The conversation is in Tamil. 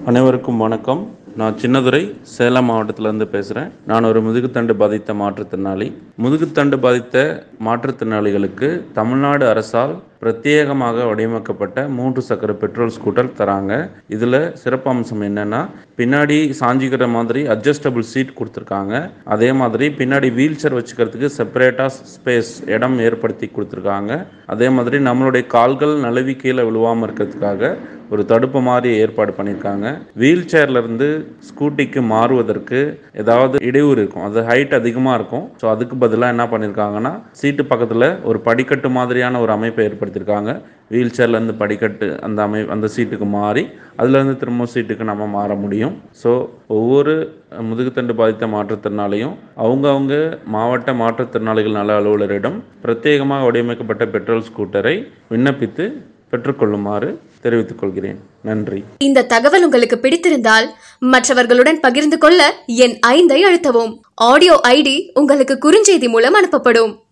அனைவருக்கும் வணக்கம் நான் சின்னதுரை சேலம் மாவட்டத்திலேருந்து பேசுகிறேன் நான் ஒரு முதுகுத்தண்டு பாதித்த மாற்றுத்திறனாளி முதுகுத்தண்டு பாதித்த மாற்றுத்திறனாளிகளுக்கு தமிழ்நாடு அரசால் பிரத்யேகமாக வடிவமைக்கப்பட்ட மூன்று சக்கர பெட்ரோல் ஸ்கூட்டர் தராங்க இதில் சிறப்பம்சம் என்னென்னா பின்னாடி சாஞ்சிக்கிற மாதிரி அட்ஜஸ்டபிள் சீட் கொடுத்துருக்காங்க அதே மாதிரி பின்னாடி வீல் சேர் வச்சுக்கிறதுக்கு செப்பரேட்டாக ஸ்பேஸ் இடம் ஏற்படுத்தி கொடுத்துருக்காங்க அதே மாதிரி நம்மளுடைய கால்கள் நழுவி கீழே விழுவாமல் இருக்கிறதுக்காக ஒரு தடுப்பு மாதிரி ஏற்பாடு பண்ணியிருக்காங்க வீல் சேர்லேருந்து ஸ்கூட்டிக்கு மாறுவதற்கு ஏதாவது இடையூறு இருக்கும் அது ஹைட் அதிகமாக இருக்கும் ஸோ அதுக்கு பதிலாக என்ன பண்ணியிருக்காங்கன்னா சீட்டு பக்கத்தில் ஒரு படிக்கட்டு மாதிரியான ஒரு அமைப்பை ஏற்படுத்தியிருக்காங்க வீல் சேர்லேருந்து படிக்கட்டு அந்த அமை அந்த சீட்டுக்கு மாறி அதுலேருந்து திரும்ப சீட்டுக்கு நம்ம மாற முடியும் ஸோ ஒவ்வொரு முதுகுத்தண்டு பாதித்த மாற்றுத்திறனாளியும் அவங்கவுங்க மாவட்ட மாற்றுத்திறனாளிகள் நல அலுவலரிடம் பிரத்யேகமாக வடிவமைக்கப்பட்ட பெட்ரோல் ஸ்கூட்டரை விண்ணப்பித்து பெற்றுக்கொள்ளுமாறு தெரிவித்துக் கொள்கிறேன் நன்றி இந்த தகவல் உங்களுக்கு பிடித்திருந்தால் மற்றவர்களுடன் பகிர்ந்து கொள்ள என் ஐந்தை அழுத்தவும் ஆடியோ ஐடி உங்களுக்கு குறுஞ்செய்தி மூலம் அனுப்பப்படும்